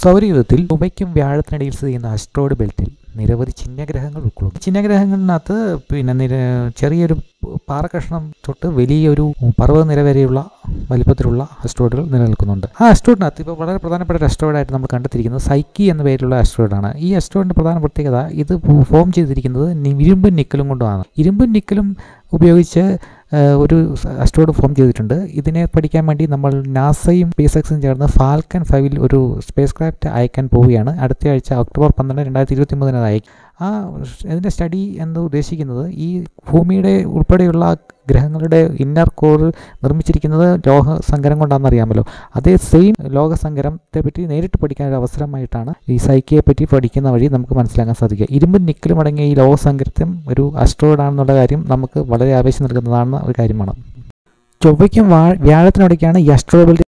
സൗരയൂഥത്തിൽ ചൊവ്വയ്ക്കും വ്യാഴത്തിനിടയിൽ സ്ഥിതി ചെയ്യുന്ന അസ്ട്രോയിഡ് ബെൽറ്റിൽ നിരവധി ചിഹ്നഗ്രഹങ്ങൾ ഉൾക്കൊള്ളുന്നു ചിഹ്നഗ്രഹങ്ങളിനകത്ത് പിന്നെ നിര ചെറിയൊരു പാറക്കഷ്ണം തൊട്ട് വലിയൊരു പർവ്വതനിര വരെയുള്ള വലിപ്പത്തിലുള്ള അസ്ട്രോയിഡുകൾ നിലനിൽക്കുന്നുണ്ട് ആ അസ്ട്രോയിഡിനകത്ത് ഇപ്പോൾ വളരെ പ്രധാനപ്പെട്ട ഒരു അസ്ട്രോയിഡായിട്ട് നമ്മൾ കണ്ടെത്തിയിരിക്കുന്നത് സൈക്കി എന്ന പേരിലുള്ള അസ്ട്രോയിഡാണ് ഈ അസ്ട്രോയിഡിൻ്റെ പ്രധാന പ്രത്യേകത ഇത് ഫോം ചെയ്തിരിക്കുന്നത് നി- ഇരുമ്പും നിക്കലും കൊണ്ടുമാണ് ഇരുമ്പും നിക്കലും ഉപയോഗിച്ച് ഏഹ്, ഒരു അസ്ട്രോയിഡ് ഫോം ചെയ്തിട്ടുണ്ട് ഇതിനെ പഠിക്കാൻ വേണ്ടി നമ്മൾ നാസയും സ്പേസ് എക്സും ചേർന്ന് ഫാൽക്കൺ ഫൈവിൽ ഒരു സ്പേസ് ക്രാഫ്റ്റ് അയക്കാൻ പോവുകയാണ് അടുത്ത ആഴ്ച ഒക്ടോബർ പന്ത്രണ്ട് രണ്ടായിരത്തി ഇരുപത്തി മൂന്നിന് അത് അയക്കും ആ ഇതിൻ്റെ സ്റ്റഡി എന്ന് ഉദ്ദേശിക്കുന്നത് ഈ ഭൂമിയുടെ ഉൾപ്പെടെയുള്ള ഗ്രഹങ്ങളുടെ ഇന്നർ കോർ നിർമ്മിച്ചിരിക്കുന്നത് ലോഹ സങ്കരം കൊണ്ടാണെന്ന് അറിയാമല്ലോ അതേ സെയിം ലോകസങ്കരത്തെ പറ്റി നേരിട്ട് പഠിക്കാൻ ഒരു അവസരമായിട്ടാണ് ഈ സൈക്കിയെ പറ്റി പഠിക്കുന്ന വഴി നമുക്ക് മനസ്സിലാക്കാൻ സാധിക്കുക ഇരുമ്പും നിക്കലും അടങ്ങിയ ഈ ലോകസങ്കരത്വം ഒരു അസ്ട്രോയിഡ് ആണെന്നുള്ള കാര്യം നമുക്ക് വളരെ ആവേശം നൽകുന്നതാണ് ഒരു കാര്യമാണ് ചൊവ്വയ്ക്കും വാ വ്യാഴത്തിനിടയ്ക്കാണ് ഈ അസ്ട്രോബിൾ